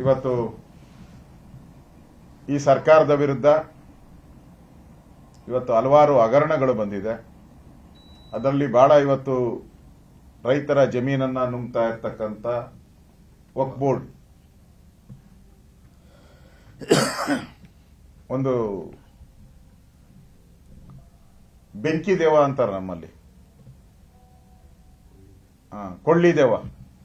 ಇವತ್ತು ಈ ಸರ್ಕಾರದ ವಿರುದ್ಧ ಇವತ್ತು ಹಲವಾರು ಹಗರಣಗಳು ಬಂದಿದೆ ಅದರಲ್ಲಿ ಬಹಳ ಇವತ್ತು ರೈತರ ಜಮೀನನ್ನ ನುಂಗ್ತಾ ಇರ್ತಕ್ಕಂಥ ವಕ್ ಬೋರ್ಡ್ ಒಂದು ಬೆಂಕಿ ದೇವ ಅಂತಾರೆ ನಮ್ಮಲ್ಲಿ ಹಾ, ಕೊಳ್ಳಿ ದೇವ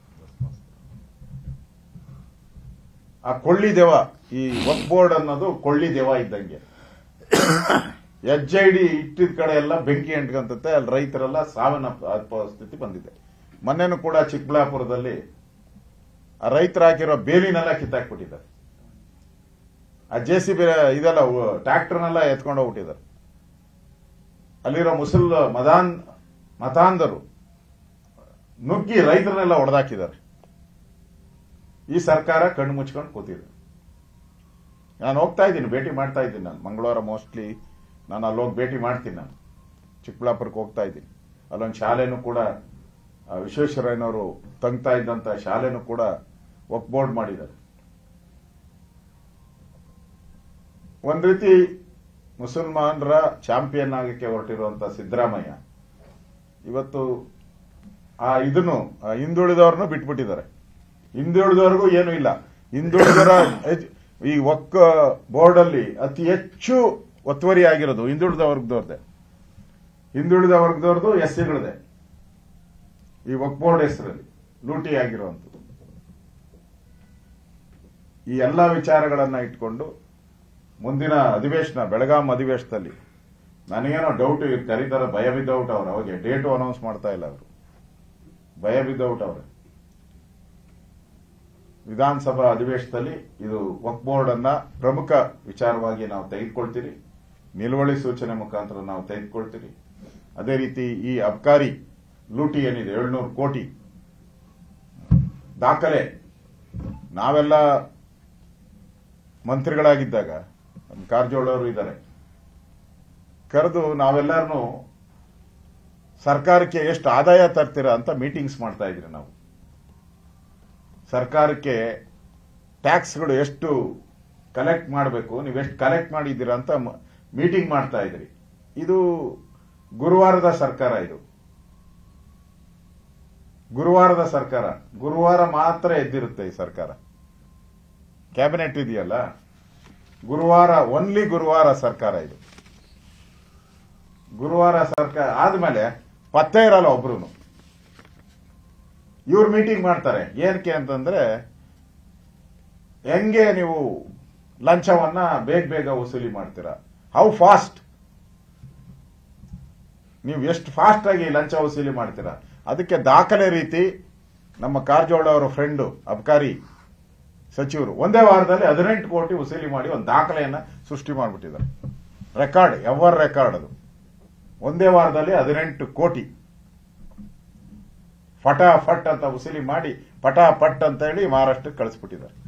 ಆ ಕೊಳ್ಳಿ ದೇವ ಈ ವಕ್ ಬೋರ್ಡ್ ಅನ್ನೋದು ಕೊಳ್ಳಿ ದೇವ ಇದ್ದಂಗೆ ಹೆಜ್ಜೆ ಹಿಡಿ ಇಟ್ಟಿದ ಕಡೆ ಎಲ್ಲ ಬೆಂಕಿ ಅಂಟ್ಕೊಂತತೆ ಅಲ್ಲಿ ರೈತರೆಲ್ಲ ಸಾವಿನ ಪರಿಸ್ಥಿತಿ ಬಂದಿದೆ ಮೊನ್ನೆನೂ ಕೂಡ ಚಿಕ್ಕಬಳ್ಳಾಪುರದಲ್ಲಿ ಆ ರೈತರು ಹಾಕಿರೋ ಬೇಲಿನೆಲ್ಲ ಕಿತ್ತಾಕ್ಬಿಟ್ಟಿದ್ದಾರೆ ಆ ಜೆ ಸಿ ಬಿ ಇದೆಲ್ಲ ಟ್ರ್ಯಾಕ್ಟರ್ನೆಲ್ಲ ಎತ್ಕೊಂಡು ಹೋಗ್ಬಿಟ್ಟಿದ್ದಾರೆ ಅಲ್ಲಿರೋ ಮುಸಲ್ ಮದಾನ್ ಮತಾಂಧರು ನುಗ್ಗಿ ರೈತರನ್ನೆಲ್ಲ ಹೊಡೆದಾಕಿದ್ದಾರೆ ಈ ಸರ್ಕಾರ ಕಣ್ಣು ಮುಚ್ಕೊಂಡು ಕೂತಿದೆ ನಾನು ಹೋಗ್ತಾ ಇದ್ದೀನಿ ಭೇಟಿ ಮಾಡ್ತಾ ಇದ್ದೀನಿ ನಾನು ಮಂಗಳವಾರ ಮೋಸ್ಟ್ಲಿ ನಾನು ಅಲ್ಲಿ ಹೋಗಿ ಭೇಟಿ ಮಾಡ್ತೀನಿ ನಾನು ಚಿಕ್ಕಬಳ್ಳಾಪುರಕ್ಕೆ ಹೋಗ್ತಾ ಇದ್ದೀನಿ ಅಲ್ಲೊಂದು ಶಾಲೆನೂ ಕೂಡ ಆ, ವಿಶ್ವೇಶ್ವರಯ್ಯನವರು ತಂಗ್ತಾ ಇದ್ದಂತ ಶಾಲೆನೂ ಕೂಡ ವಕ್ ಬೋರ್ಡ್ ಮಾಡಿದ್ದಾರೆ ಒಂದ್ ರೀತಿ ಮುಸಲ್ಮಾನರ ಚಾಂಪಿಯನ್ ಆಗಕ್ಕೆ ಹೊರಟಿರುವಂತ ಸಿದ್ದರಾಮಯ್ಯ ಇವತ್ತು ಆ ಇದನ್ನು ಆ ಹಿಂದುಳಿದವ್ರನ್ನು ಬಿಟ್ಬಿಟ್ಟಿದ್ದಾರೆ ಹಿಂದುಳಿದವ್ರಿಗೂ ಏನು ಇಲ್ಲ ಹಿಂದುಳಿದವರ ಎಜ್- ಈ ಒಕ್ಕ ಬೋರ್ಡ್ ಅಲ್ಲಿ ಅತಿ ಹೆಚ್ಚು ಒತ್ತುವರಿ ಆಗಿರೋದು ಹಿಂದುಳಿದ ವರ್ಗದವ್ರದ್ದೇ ಹಿಂದುಳಿದ ವರ್ಗದವ್ರದ್ದು ಎಸ್ ಸಿಗಳದೆ ಈ ವಕ್ ಬೋರ್ಡ್ ಹೆಸರಲ್ಲಿ ಲೂಟಿ ಆಗಿರುವಂಥದ್ದು ಈ ಎಲ್ಲ ವಿಚಾರಗಳನ್ನ ಇಟ್ಕೊಂಡು ಮುಂದಿನ ಅಧಿವೇಶನ ಬೆಳಗಾಂ ಅಧಿವೇಶನದಲ್ಲಿ ನನಗೇನೋ ಡೌಟ್ ಕರೀತಾರ ಭಯ ಬಿದ್ದೌಟ್ ಅವ್ರು ಅವಾಗ ಡೇಟು ಅನೌನ್ಸ್ ಮಾಡ್ತಾ ಇಲ್ಲ ಅವರು ಭಯ ಬಿದ್ದೌಟ್ ಅವ್ರೆ ವಿಧಾನಸಭಾ ಅಧಿವೇಶನದಲ್ಲಿ ಇದು ವಕ್ ಬೋರ್ಡ್ ಅನ್ನ ಪ್ರಮುಖ ವಿಚಾರವಾಗಿ ನಾವು ತೆಗೆದುಕೊಳ್ತೀರಿ ನಿಲುವಳಿ ಸೂಚನೆ ಮುಖಾಂತರ ನಾವು ತೆಗೆದುಕೊಳ್ತೀರಿ ಅದೇ ರೀತಿ ಈ ಅಬ್ಕಾರಿ ಲೂಟಿ ಏನಿದೆ ಏಳ್ನೂರು ಕೋಟಿ ದಾಖಲೆ ನಾವೆಲ್ಲ ಮಂತ್ರಿಗಳಾಗಿದ್ದಾಗ ನಮ್ಮ ಕಾರಜೋಳ ಅವರು ಇದ್ದಾರೆ ಕರೆದು ನಾವೆಲ್ಲರನ್ನು ಸರ್ಕಾರಕ್ಕೆ ಎಷ್ಟು ಆದಾಯ ತರ್ತೀರಾ ಅಂತ ಮೀಟಿಂಗ್ಸ್ ಮಾಡ್ತಾ ಇದ್ರಿ ನಾವು ಸರ್ಕಾರಕ್ಕೆ ಟ್ಯಾಕ್ಸ್ಗಳು ಎಷ್ಟು ಕಲೆಕ್ಟ್ ಮಾಡಬೇಕು ನೀವು ಎಷ್ಟು ಕಲೆಕ್ಟ್ ಮಾಡಿದ್ದೀರಾ ಅಂತ ಮೀಟಿಂಗ್ ಮಾಡ್ತಾ ಇದ್ರಿ ಇದು ಗುರುವಾರದ ಸರ್ಕಾರ ಇದು ಗುರುವಾರದ ಸರ್ಕಾರ ಗುರುವಾರ ಮಾತ್ರ ಎದ್ದಿರುತ್ತೆ ಈ ಸರ್ಕಾರ ಕ್ಯಾಬಿನೆಟ್ ಇದೆಯಲ್ಲ ಗುರುವಾರ ಓನ್ಲಿ ಗುರುವಾರ ಸರ್ಕಾರ ಇದು ಗುರುವಾರ ಸರ್ಕಾರ ಆದ್ಮೇಲೆ ಪತ್ತೆ ಇರಲ್ಲ ಒಬ್ರು ಇವ್ರು ಮೀಟಿಂಗ್ ಮಾಡ್ತಾರೆ ಏನಕ್ಕೆ ಅಂತಂದ್ರೆ ಹೆಂಗೆ ನೀವು ಲಂಚವನ್ನ ಬೇಗ ಬೇಗ ವಸೂಲಿ ಮಾಡ್ತೀರಾ ಹೌ ಫಾಸ್ಟ್ ನೀವು ಎಷ್ಟು ಫಾಸ್ಟ್ ಆಗಿ ಲಂಚ ವಸೂಲಿ ಮಾಡ್ತೀರಾ ಅದಕ್ಕೆ ದಾಖಲೆ ರೀತಿ ನಮ್ಮ ಕಾರಜೋಳ ಅವರ ಫ್ರೆಂಡು ಅಬ್ಕಾರಿ ಸಚಿವರು ಒಂದೇ ವಾರದಲ್ಲಿ ಹದಿನೆಂಟು ಕೋಟಿ ವಸೂಲಿ ಮಾಡಿ ಒಂದು ದಾಖಲೆಯನ್ನ ಸೃಷ್ಟಿ ಮಾಡಿಬಿಟ್ಟಿದ್ದಾರೆ ರೆಕಾರ್ಡ್ ಎವರ್ ರೆಕಾರ್ಡ್ ಅದು ಒಂದೇ ವಾರದಲ್ಲಿ ಹದಿನೆಂಟು ಕೋಟಿ ಫಟಾಫಟ್ ಅಂತ ವಸೂಲಿ ಮಾಡಿ ಪಟಾಪಟ್ ಅಂತ ಹೇಳಿ ಮಹಾರಾಷ್ಟ್ರಕ್ಕೆ ಕಳಿಸ್ಬಿಟ್ಟಿದ್ದಾರೆ